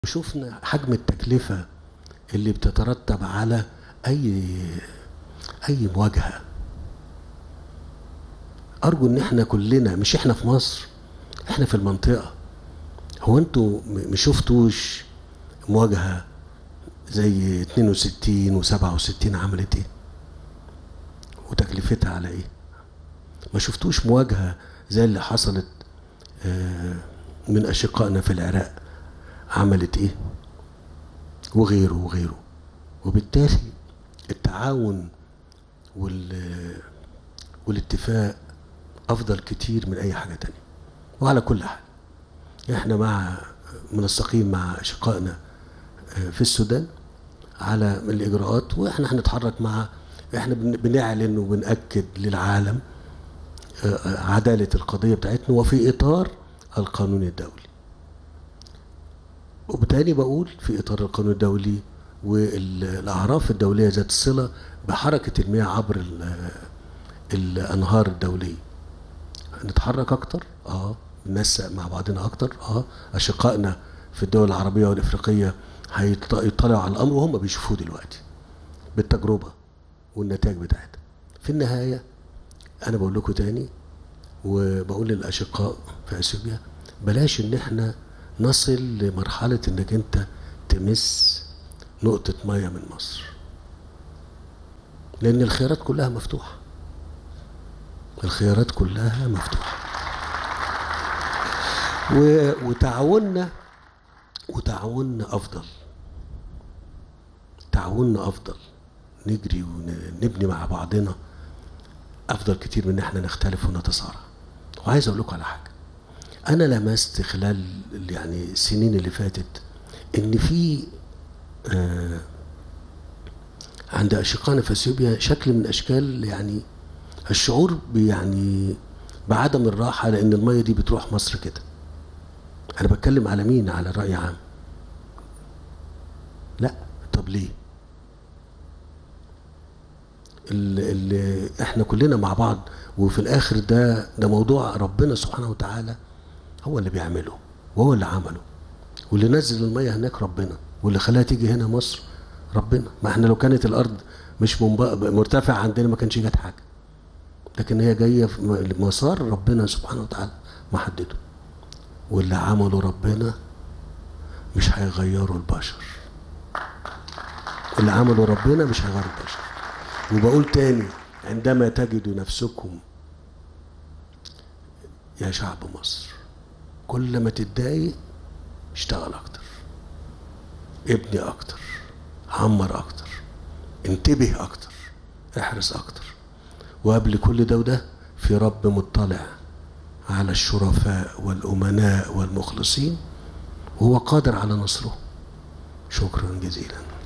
وشفنا حجم التكلفة اللي بتترتب على أي أي مواجهة أرجو إن إحنا كلنا مش إحنا في مصر إحنا في المنطقة هو أنتوا م- مش شفتوش مواجهة زي 62 و67 عملت إيه؟ وتكلفتها على إيه؟ ما شفتوش مواجهة زي اللي حصلت آه، من أشقائنا في العراق عملت ايه وغيره وغيره وبالتالي التعاون وال والاتفاق افضل كتير من اي حاجه تانية وعلى كل حال احنا مع منسقين مع اشقائنا في السودان على الاجراءات واحنا هنتحرك مع احنا بن- بنعلن وبنأكد للعالم عداله القضيه بتاعتنا وفي اطار القانون الدولي وبالتالي بقول في اطار القانون الدولي والاعراف الدوليه ذات الصله بحركه المياه عبر ال- الانهار الدوليه نتحرك اكتر اه ننسق مع بعضنا اكتر اه اشقائنا في الدول العربيه والافريقيه هيطلعوا على الامر وهم بيشوفوه دلوقتي بالتجربه والنتائج بتاعتها في النهايه انا بقول لكم تاني وبقول للاشقاء في اثيوبيا بلاش ان احنا نصل لمرحله انك انت تمس نقطه ميه من مصر لان الخيارات كلها مفتوحه الخيارات كلها مفتوحه و... وتعاوننا وتعاوننا افضل تعاوننا افضل نجري ونبني مع بعضنا افضل كتير من ان احنا نختلف ونتصارع وعايز اقول لكم على حاجه انا لمست خلال ال- يعني السنين اللي فاتت ان في آه عند اشقائنا في اثيوبيا شكل من اشكال يعني الشعور ب- يعني بعدم الراحه لان الميه دي بتروح مصر كده انا بتكلم على مين على الراي عام لا طب ليه اللي, اللي احنا كلنا مع بعض وفي الاخر ده ده موضوع ربنا سبحانه وتعالى هو اللي بيعمله وهو اللي عمله واللي نزل الميه هناك ربنا واللي خلاها تيجي هنا مصر ربنا ما احنا لو كانت الارض مش منب- مرتفع عندنا ما كانش جت حاجه لكن هي جايه في م- مسار ربنا سبحانه وتعالى محدده واللي عمله ربنا مش هيغيره البشر اللي عمله ربنا مش هيغير البشر وبقول تاني عندما تجدوا نفسكم يا شعب مصر كل ما تتضايق اشتغل اكتر ابني اكتر عمر اكتر انتبه اكتر احرص اكتر وقبل كل ده وده في رب مطلع على الشرفاء والامناء والمخلصين وهو قادر على نصره شكرا جزيلا